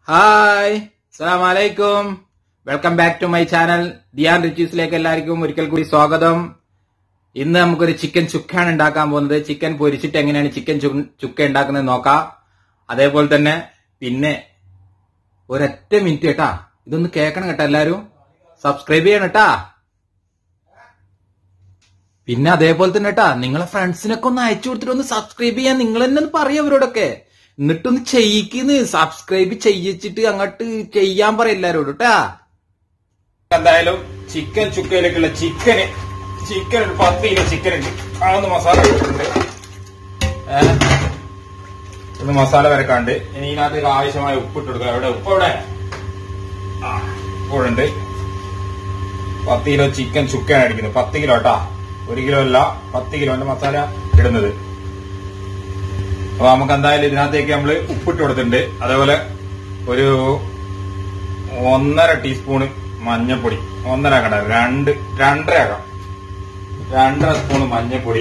Hi അസ്സാം വലൈക്കും welcome back to my channel ദിയാൻ റിച്ചീസിലേക്ക് എല്ലാവർക്കും ഒരിക്കൽ കൂടി സ്വാഗതം ഇന്ന് നമുക്കൊരു ചിക്കൻ ചുക്കാണ് ഉണ്ടാക്കാൻ പോകുന്നത് ചിക്കൻ പൊരിച്ചിട്ട് എങ്ങനെയാണ് ചിക്കൻ ചു- ചുക്ക ഉണ്ടാക്കുന്നത് നോക്കാം അതേപോലെ തന്നെ പിന്നെ ഒരൊറ്റ മിനിറ്റ് കേട്ടാ ഇതൊന്ന് കേൾക്കണം കേട്ടാ എല്ലാരും സബ്സ്ക്രൈബ് ചെയ്യണം കേട്ടാ പിന്നെ അതേപോലെ തന്നെ കേട്ടാ നിങ്ങളെ ഫ്രണ്ട്സിനൊക്കെ ഒന്ന് അയച്ചു കൊടുത്തിട്ട് ഒന്ന് സബ്സ്ക്രൈബ് ചെയ്യാൻ നിങ്ങൾ തന്നെ ഒന്ന് പറയും അവരോടൊക്കെ എന്നിട്ടൊന്ന് ചെയ്യിക്കുന്നു സബ്സ്ക്രൈബ് ചെയ്യിച്ചിട്ട് അങ്ങോട്ട് ചെയ്യാൻ പറയും എല്ലാരോടും കേട്ടാ എന്തായാലും ചിക്കൻ ചുക്കയിലേക്കുള്ള ചിക്കന് ചിക്കൻ ഒരു പത്ത് കിലോ ചിക്കൻ ഉണ്ട് അതൊന്ന് മസാല ഇട്ടിട്ടുണ്ട് ഏഹ് ഒന്ന് മസാല വരക്കാണ്ട് ഇനി ഇതിനകത്തേക്ക് ആവശ്യമായ ഉപ്പ് ഇട്ട് കൊടുക്കുക എവിടെ ഉപ്പ് എവിടെ ആ ഉപ്പുണ്ട് പത്ത് കിലോ ചിക്കൻ ചുക്കയാണ് അടിക്കുന്നത് പത്ത് കിലോ കേട്ടാ ഒരു കിലോ അല്ല പത്ത് കിലോന്റെ മസാല ഇടുന്നത് അപ്പൊ നമുക്ക് എന്തായാലും ഇതിനകത്തേക്ക് നമ്മൾ ഉപ്പിട്ട് കൊടുത്തിട്ടുണ്ട് അതേപോലെ ഒരു ഒന്നര ടീസ്പൂണ് മഞ്ഞപ്പൊടി ഒന്നര കട രണ്ട് രണ്ടര ആകാം രണ്ടര സ്പൂണ് മഞ്ഞപ്പൊടി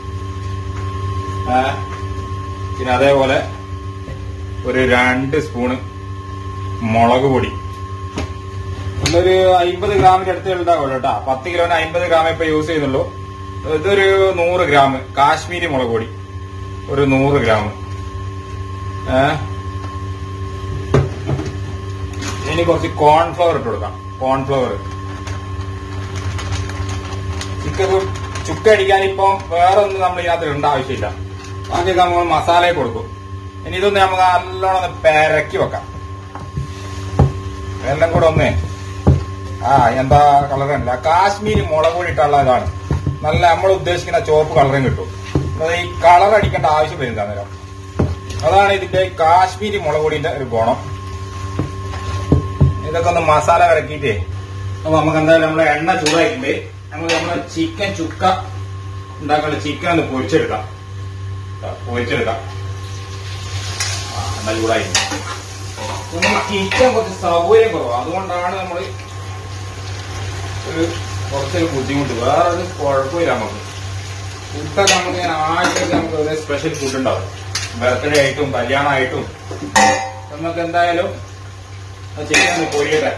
ഏ, പിന്നെ അതേപോലെ ഒരു രണ്ട് സ്പൂണ് മുളക് പൊടി ഒരു അമ്പത് ഗ്രാമിന്റെ അടുത്ത് ഉണ്ടാവുള്ളൂ കേട്ടോ പത്ത് കിലോന് അമ്പത് ഗ്രാം ഇപ്പൊ യൂസ് ചെയ്യുന്നുള്ളൂ ഇതൊരു നൂറ് ഗ്രാം കാശ്മീരി മുളക് പൊടി ഒരു നൂറ് ഗ്രാം ഏ ഇനി കുറച്ച് കോൺഫ്ലവർ ഇട്ട് കൊടുക്കാം കോൺഫ്ലവർ ചിക്കൻ ചുക്ക അടിക്കാൻ ഇപ്പം വേറെ ഒന്നും നമ്മൾ ഇതിനകത്ത് ഇടേണ്ട ആവശ്യമില്ല ബാക്കിയൊക്കെ നമ്മൾ മസാല കൊടുക്കും ഇനി ഇതൊന്ന് നമുക്ക് നല്ലോണം ഒന്ന് പെരക്കി വെക്കാം എല്ലാം കൂടെ ഒന്നേ ആ എന്താ കളർ അല്ല കാശ്മീരി മുളക് പൊടി ഇട്ടുള്ള ഇതാണ് നല്ല നമ്മൾ ഉദ്ദേശിക്കുന്ന ചുവപ്പ് കളറും കിട്ടും അത് ഈ കളർ അടിക്കേണ്ട ആവശ്യം വരുന്നില്ല അന്നേരം അതാണ് ഇതിന്റെ കാശ്മീരി മുളക് പൊടിന്റെ ഒരു ഗുണം ഇതൊക്കെ ഒന്ന് മസാല വരക്കിയിട്ടേ അപ്പൊ നമുക്ക് എന്തായാലും നമ്മളെ എണ്ണ ചൂടായിട്ടുണ്ട് നമുക്ക് നമ്മളെ ചിക്കൻ ചുക്ക ഉണ്ടാക്കാനുള്ള ചിക്കൻ ഒന്ന് പൊരിച്ചെടുക്കാം ദാ, പൊരിച്ചെടുക്കാം ആ എണ്ണ ചൂടായിട്ടുണ്ട് നമ്മൾ ചിക്കൻ കുറച്ച് സൗകര്യം കുറവാണ് അതുകൊണ്ടാണ് നമ്മൾ ഒരു കുറച്ചൊരു ബുദ്ധിമുട്ട് വേറെ ഒരു കുഴപ്പമില്ല നമുക്ക് ഫുഡൊക്കെ നമുക്ക് ഇങ്ങനെ ആഴ്ചയൊക്കെ നമുക്ക് ഒരു സ്പെഷ്യൽ ഫുഡ് ഉണ്ടാവും ബർത്ത്ഡേ ആയിട്ടും കല്യാണമായിട്ടും നമുക്ക് എന്തായാലും ചിക്കൻ ഒന്ന് പൊരിയട്ടെ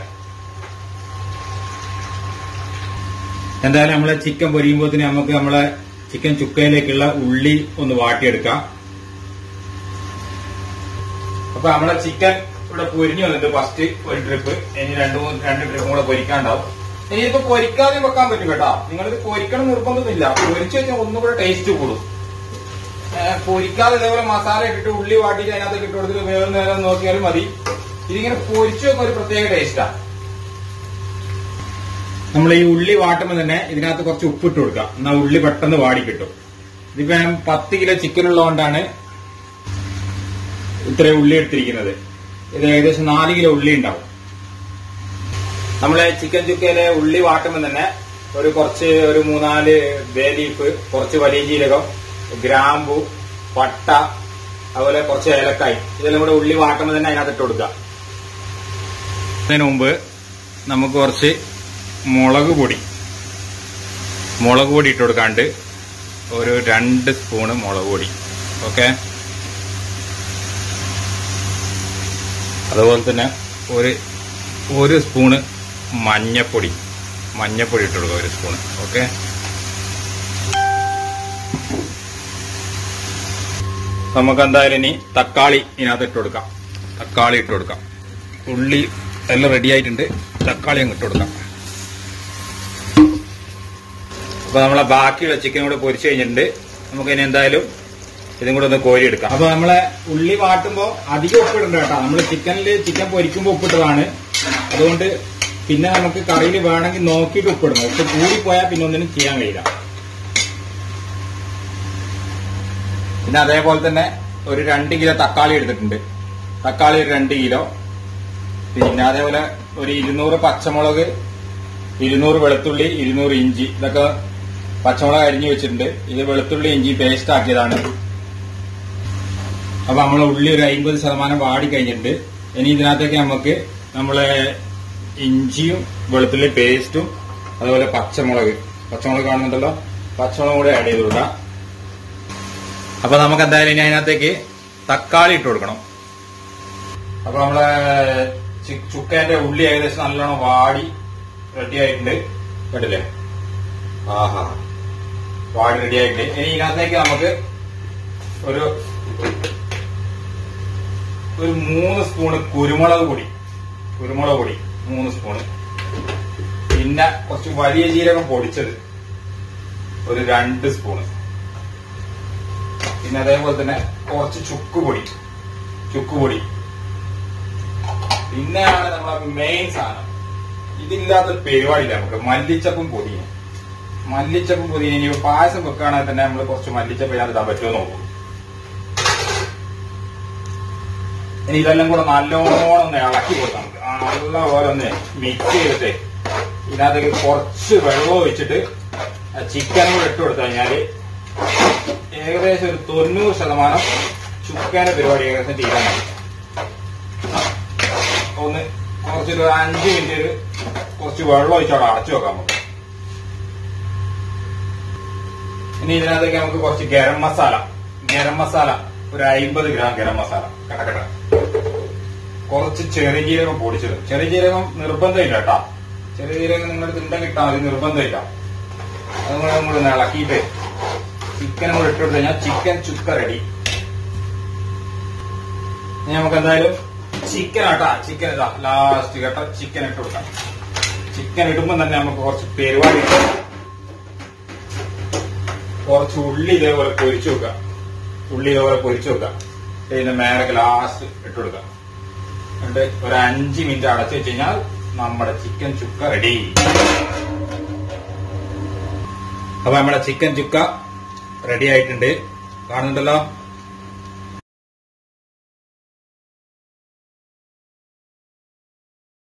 എന്തായാലും നമ്മളെ ചിക്കൻ പൊരിയുമ്പോൾ നമുക്ക് നമ്മളെ ചിക്കൻ ചുക്കയിലേക്കുള്ള ഉള്ളി ഒന്ന് വാട്ടിയെടുക്കാം അപ്പൊ നമ്മളെ ചിക്കൻ ഇവിടെ പൊരിഞ്ഞു വന്നിട്ട് ഫസ്റ്റ് ഒരു ട്രിപ്പ് ഇനി രണ്ടു മൂന്ന് രണ്ട് ട്രിപ്പും കൂടെ പൊരിക്കാണ്ടാവും ഇനി ഇതിപ്പോ പൊരിക്കാതെ വെക്കാൻ പറ്റും കേട്ടോ നിങ്ങളിത് പൊരിക്കണം നിർബന്ധമൊന്നുമില്ല പൊരിച്ചു വെച്ചാൽ ഒന്നും കൂടെ ടേസ്റ്റ് കൂടും ഏഹ് പൊരിക്കാതെ ഇതേപോലെ മസാല ഇട്ടിട്ട് ഉള്ളി വാട്ടിയിട്ട് അതിനകത്ത് ഇട്ട് കൊടുത്തിട്ട് വേഗം നേരം നോക്കിയാലും മതി ഇതിങ്ങനെ പൊരിച്ചു വെക്കുന്ന ഒരു പ്രത്യേക ടേസ്റ്റാ നമ്മൾ ഈ ഉള്ളി വാട്ടുമ്പോൾ തന്നെ ഇതിനകത്ത് കുറച്ച് ഉപ്പിട്ട് കൊടുക്കാം എന്നാ ഉള്ളി പെട്ടെന്ന് വാടി കിട്ടും ഇതിപ്പോ ഞാൻ പത്ത് കിലോ ചിക്കൻ ഉള്ളതുകൊണ്ടാണ് ഇത്രയും ഉള്ളി എടുത്തിരിക്കുന്നത് ഇത് ഏകദേശം നാല് കിലോ ഉള്ളി ഉണ്ടാവും നമ്മളെ ചിക്കൻ ചുക്കയിലെ ഉള്ളി വാട്ടുമ്പോൾ തന്നെ ഒരു കുറച്ച് ഒരു മൂന്നാല് ബേ ലീഫ് കുറച്ച് വലിയ ജീരകം ഗ്രാമ്പു പട്ട അതുപോലെ കുറച്ച് ഏലക്കായി ഇതെല്ലാം കൂടെ ഉള്ളി വാട്ടുമ്പോൾ തന്നെ അതിനകത്ത് ഇട്ട് കൊടുക്കുക അതിന് മുമ്പ് നമുക്ക് കുറച്ച് മുളക് പൊടി മുളക് പൊടി ഇട്ട് കൊടുക്കാണ്ട് ഒരു രണ്ട് സ്പൂണ് മുളക് പൊടി ഓക്കെ അതുപോലെ തന്നെ ഒരു ഒരു സ്പൂണ് മഞ്ഞപ്പൊടി മഞ്ഞപ്പൊടി ഇട്ട് കൊടുക്കുക ഒരു സ്പൂണ് ഓക്കെ നമുക്ക് എന്തായാലും ഇനി തക്കാളി ഇതിനകത്ത് ഇട്ട് കൊടുക്കാം തക്കാളി ഇട്ട് കൊടുക്കാം ഉള്ളി എല്ലാം റെഡി ആയിട്ടുണ്ട് തക്കാളി അങ്ങ് ഇട്ട് കൊടുക്കാം അപ്പൊ നമ്മളെ ബാക്കിയുള്ള ചിക്കൻ കൂടെ പൊരിച്ചു കഴിഞ്ഞിട്ടുണ്ട് നമുക്ക് ഇനി എന്തായാലും ഇതും കൂടെ ഒന്ന് കോരിയെടുക്കാം അപ്പൊ നമ്മളെ ഉള്ളി വാട്ടുമ്പോ അധികം ഉപ്പിടണ്ട കേട്ടോ നമ്മള് ചിക്കനിൽ ചിക്കൻ പൊരിക്കുമ്പോ ഉപ്പിട്ടതാണ് അതുകൊണ്ട് പിന്നെ നമുക്ക് കറിയിൽ വേണമെങ്കിൽ നോക്കിയിട്ട് ഉപ്പിടണം ഉപ്പ് കൂടിപ്പോയാൽ പിന്നെ ഒന്നിനും ചെയ്യാൻ കഴിയില്ല പിന്നെ അതേപോലെ തന്നെ ഒരു രണ്ട് കിലോ തക്കാളി എടുത്തിട്ടുണ്ട് തക്കാളി ഒരു രണ്ട് കിലോ പിന്നെ അതേപോലെ ഒരു ഇരുന്നൂറ് പച്ചമുളക് ഇരുന്നൂറ് വെളുത്തുള്ളി ഇരുന്നൂറ് ഇഞ്ചി ഇതൊക്കെ പച്ചമുളക് അരിഞ്ഞു വെച്ചിട്ടുണ്ട് ഇത് വെളുത്തുള്ളി ഇഞ്ചി പേസ്റ്റ് ആക്കിയതാണ് അപ്പൊ നമ്മളെ ഉള്ളി ഒരു അമ്പത് ശതമാനം വാടി കഴിഞ്ഞിട്ടുണ്ട് ഇനി ഇതിനകത്തേക്ക് നമുക്ക് നമ്മളെ ഇഞ്ചിയും വെളുത്തുള്ളി പേസ്റ്റും അതുപോലെ പച്ചമുളക് പച്ചമുളക് കാണുന്നുണ്ടല്ലോ പച്ചമുളക് കൂടെ ആഡ് ചെയ്ത് കൊടുക്കാം അപ്പൊ നമുക്ക് എന്തായാലും ഇനി അതിനകത്തേക്ക് തക്കാളി ഇട്ട് കൊടുക്കണം അപ്പൊ നമ്മളെ ചി- ചുക്കേന്റെ ഉള്ളി ഏകദേശം നല്ലോണം വാടി റെഡി ആയിട്ടുണ്ട് കേട്ടില്ലേ ആഹാ വാടി റെഡി ആയിട്ടുണ്ട് ഇനി ഇതിനകത്തേക്ക് നമുക്ക് ഒരു ഒരു മൂന്ന് സ്പൂണ് കുരുമുളക് പൊടി കുരുമുളക് പൊടി മൂന്ന് സ്പൂണ് പിന്നെ കുറച്ച് വലിയ ജീരകം പൊടിച്ചത് ഒരു രണ്ട് സ്പൂണ് പിന്നെ അതേപോലെ തന്നെ കുറച്ച് ചുക്ക് പൊടി ചുക്ക് പൊടി പിന്നെയാണ് നമ്മളെ മെയിൻ സാധനം ഇതില്ലാത്തൊരു പരിപാടിയില്ല നമുക്ക് മല്ലിച്ചപ്പും പൊതിയും മല്ലിച്ചപ്പും പൊതിയും ഇനി പായസം വെക്കുകയാണെങ്കിൽ തന്നെ നമ്മൾ കുറച്ച് മല്ലിച്ചപ്പ് ഞാൻ ഇടാൻ പറ്റുമോ നോക്കും ഇനി ഇതെല്ലാം കൂടെ നല്ലോണം ഒന്ന് ഇളക്കി കൊടുക്കാം നമുക്ക് ആ, നല്ലപോലെ ഒന്ന് മിക്സ് ചെയ്തിട്ട് ഇതിനകത്തേക്ക് കുറച്ച് വെള്ളം ഒഴിച്ചിട്ട് ചിക്കനും കൂടെ ഇട്ട് കൊടുത്തു കഴിഞ്ഞാല് ഏകദേശം ഒരു തൊണ്ണൂറ് ശതമാനം ചുക്കാന്റെ പരിപാടി ഏകദേശം തീരാനായി ഒന്ന് കുറച്ചൊരു അഞ്ച് മിനിറ്റ് ഒരു കുറച്ച് വെള്ളം ഒഴിച്ചവിടെ അടച്ചു വെക്കാം നമുക്ക് ഇനി ഇതിനകത്തേക്ക് നമുക്ക് കുറച്ച് ഗരം മസാല ഗരം മസാല ഒരു അയിമ്പത് ഗ്രാം ഗരം മസാല കടക്കട കുറച്ച് ചെറിയ ജീരകം പൊടിച്ചത് ചെറിയ ജീരകം നിർബന്ധമില്ല കേട്ടാ ചെറിയ ജീരകം നിങ്ങളുടെ തിണ്ടം കിട്ടാൻ മതി നിർബന്ധമില്ല അതുകൊണ്ട് നമ്മൾ ഒന്ന് ഇളക്കിയിട്ട് ചിക്കൻ കൂടെ ഇട്ട് കൊടുത്തു കഴിഞ്ഞാൽ ചിക്കൻ ചുക്ക റെഡി ഇനി നമുക്ക് എന്തായാലും ചിക്കൻ ആട്ടാ ചിക്കൻ ഇതാ ലാസ്റ്റ് കേട്ടോ ചിക്കൻ ഇട്ട് കൊടുക്കാം ചിക്കൻ ഇടുമ്പോൾ തന്നെ നമുക്ക് കുറച്ച് പരിപാടി ഉണ്ട്. കുറച്ച് ഉള്ളി ഇതേപോലെ പൊരിച്ചു വെക്കാം ഉള്ളി ഇതേപോലെ പൊരിച്ചു വെക്കാം ഇതിന്റെ മേലൊക്കെ ലാസ്റ്റ് ഇട്ട് കൊടുക്കാം എന്നിട്ട് ഒരു അഞ്ച് മിനിറ്റ് അടച്ചു വെച്ച് കഴിഞ്ഞാൽ നമ്മുടെ ചിക്കൻ ചുക്ക റെഡി അപ്പൊ നമ്മുടെ ചിക്കൻ ചുക്ക റെഡി ആയിട്ടുണ്ട് കാണുന്നുണ്ടല്ലോ